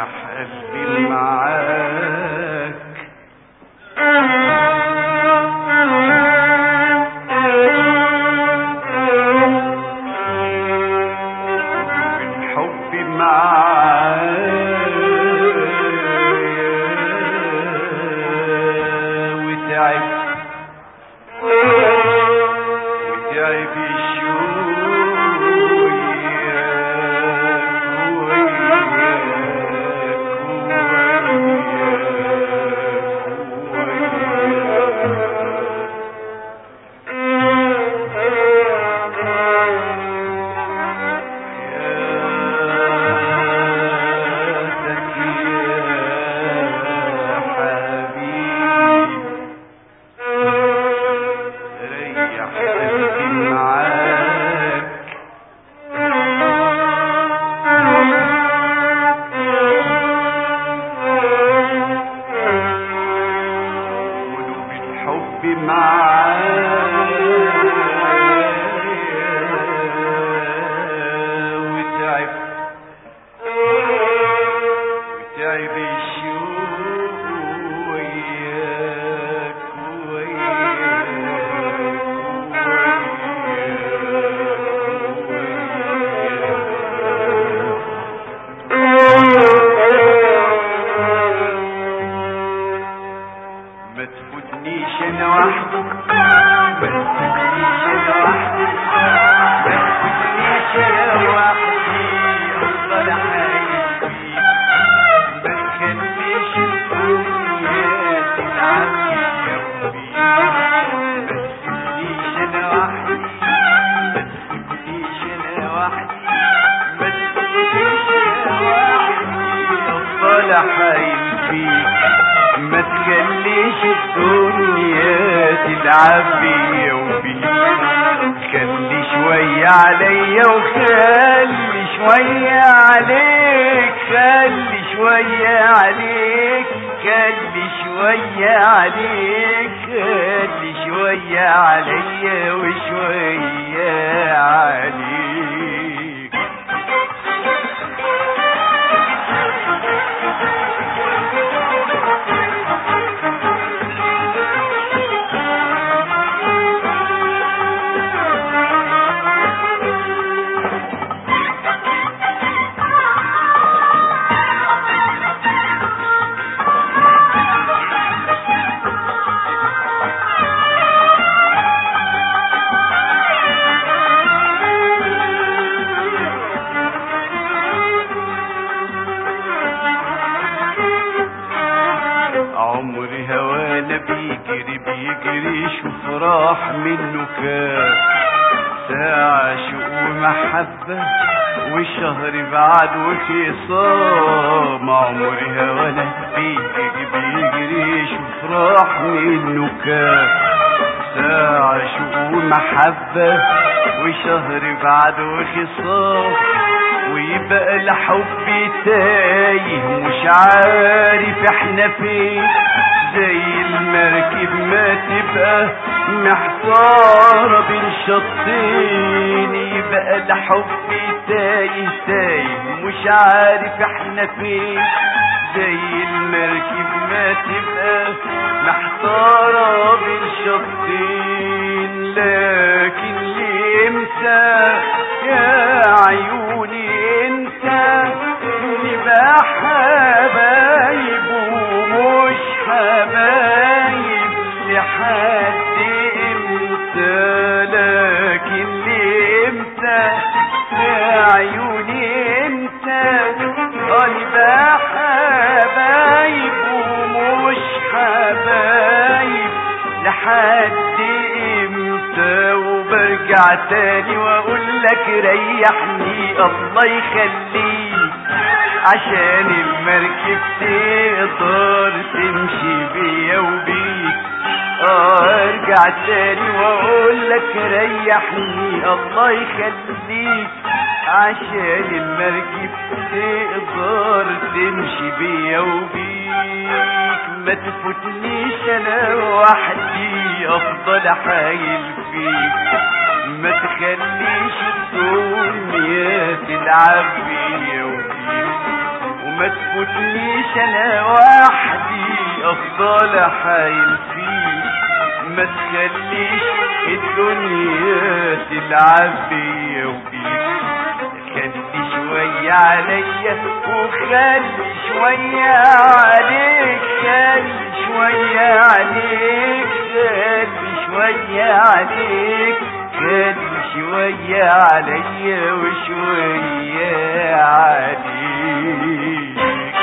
ريح قلبي معاك بالحب معاك وتعب وتعب الشوق وياك وياك وياك وياك معايا وتعب وتعب الشوق وياك وياك وياك ما تفوتنيش انا وحدي ما تفوتنيش انا وحدي ما تفوتنيش انا وحدي افضل عايش فيك ما تخليش الدنيا تلعب بيا وبيك ما تسيبنيش انا وحدي ما تفوتنيش انا وحدي ما تفوتنيش انا وحدي افضل عايش فيك ما تخليش الدنيا تلعب بيا وبيك خلي شوية عليا وخلي شوية عليك خلي شوية عليك خلي شوية عليك خلي شوية عليا وشوية عليك عمري هوانا بيجري بيجري شوف راح منه كام ساعة شوق ومحبة والشهر بعد وخصام عمري هوانا بيجري بيجري شوف راح منه كام ساعة شوق ومحبة وشهر بعد وخصام ويبقى الحب تايه مش عارف احنا فين زي المركب ما تبقى محصارة بين شطين يبقى الحب تايه تايه مش عارف احنا فين زي المركب ما تبقى محصارة بين شطين لكن لمسة يا عيوني انت نبقى حبايب ومش حبايب لحد امتى لكن لامتى يا عيوني امتى نبقى حبايب ومش حبايب لحد امتى وبرجع تاني واقول لك ريحني الله يخليك عشان المركب تقدر تمشي بيا وبيك اه ارجع تاني واقول لك ريحني الله يخليك عشان المركب تقدر تمشي بيا وبيك ما تفوتنيش انا وحدي افضل حايل فيك ما تخليش الدنيا تلعب بيا وبيك وما تفوتنيش انا وحدي افضل احايل فيك ما تخليش الدنيا تلعب بيا وبيك خلي شوية عليا وخلي شوية عليك خلي شوية عليك خلي شوية عليك خلي شوية عليا وشوية عليك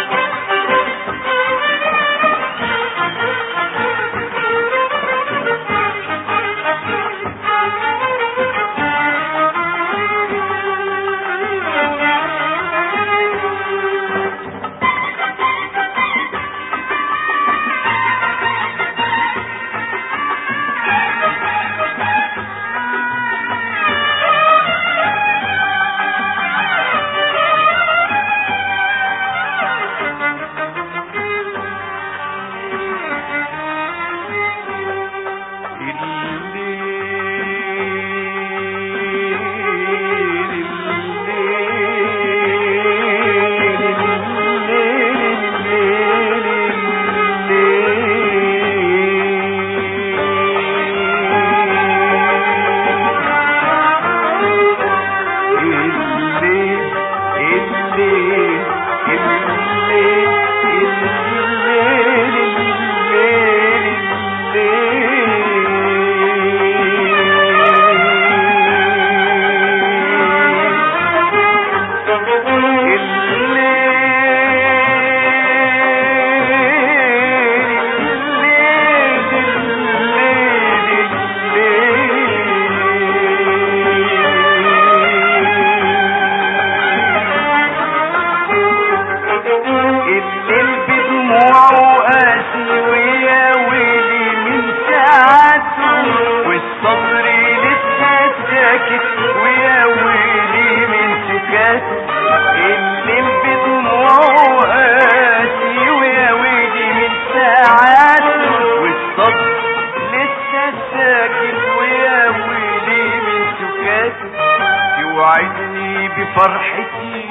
توعدني بفرحتي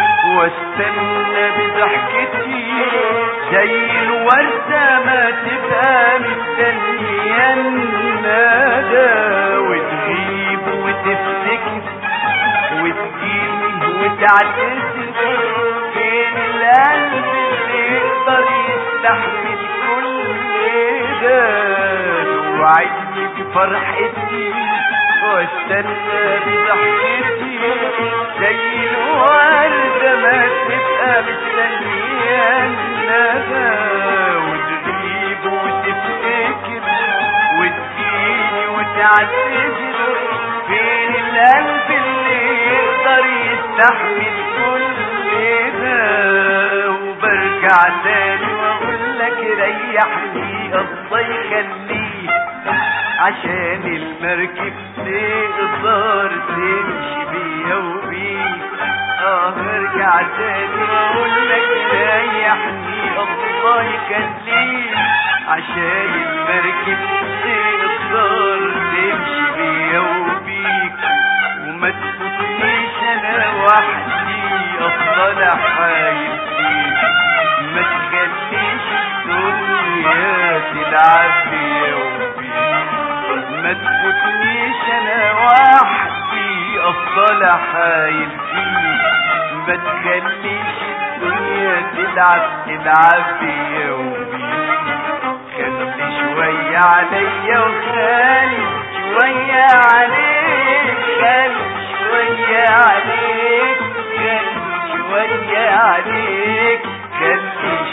واستنى بضحكتي زي الوردة ما تبقى مستنية الندى وتغيب وتفتكر وتجيني وتعتذر فين القلب اللي يقدر يستحمل كل ده توعدني بفرحتي واستنى بضحكتي زي الوردة ما تبقى مستنية الندى وتغيب وتفتكر وتجيني وتعتذر فين القلب اللي يقدر يستحمل كل ده وبرجع تاني واقول لك ريحني الله يخليك عشان المركب تقدر تمشي بيا وبيك اه ارجع تاني واقول لك ريحني الله يخليك عشان المركب تقدر تمشي بيا وبيك وما تفوتنيش انا وحدي افضل احايل فيك ما تخليش الدنيا تلعب بيا وبيك ما تفوتنيش انا وحدي افضل احايل فيك ما تخليش الدنيا تلعب تلعب بيا وبيك خلي شوية عليا وخلي شوية عليك خلي شوية عليك خلي شوية عليك خلي